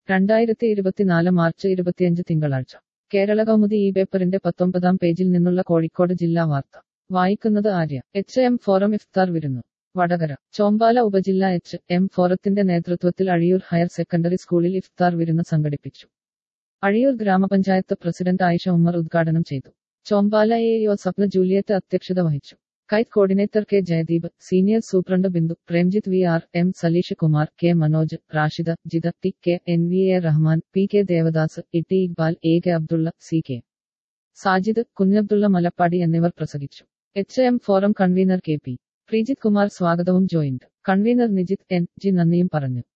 രണ്ടായിരത്തി ഇരുപത്തിനാല് മാർച്ച് ഇരുപത്തിയഞ്ച് തിങ്കളാഴ്ച കേരള കൗമുദി ഈ പേപ്പറിന്റെ പത്തൊമ്പതാം പേജിൽ നിന്നുള്ള കോഴിക്കോട് ജില്ലാ വാർത്ത വായിക്കുന്നത് ആര്യ എച്ച് എം ഫോറം ഇഫ്താർ വിരുന്നു വടകര ചോമ്പാല ഉപജില്ല എച്ച് എം ഫോറത്തിന്റെ നേതൃത്വത്തിൽ അഴിയൂർ ഹയർ സെക്കൻഡറി സ്കൂളിൽ ഇഫ്താർ വിരുന്ന് സംഘടിപ്പിച്ചു അഴിയൂർ ഗ്രാമപഞ്ചായത്ത് പ്രസിഡന്റ് ആയിഷ ഉമ്മർ ഉദ്ഘാടനം ചെയ്തു Chombala A O Swapna Juliet അധ്യക്ഷത വഹിച്ചു KITE coordinator K Jayadeep senior superintendent Bindu Premjith V R M Saleesh Kumar K Manoj Rashida Jitha T K N V A Rahman P K Devadas E Iqbal A K Abdulla C K Sajid Kunhabdulla Malappadi എന്നിവർ പ്രസംഗിച്ചു H M forum convener K P Preejith Kumar സ്വാഗതവും joint convener Nijith N G നന്ദിയും പറഞ്ഞു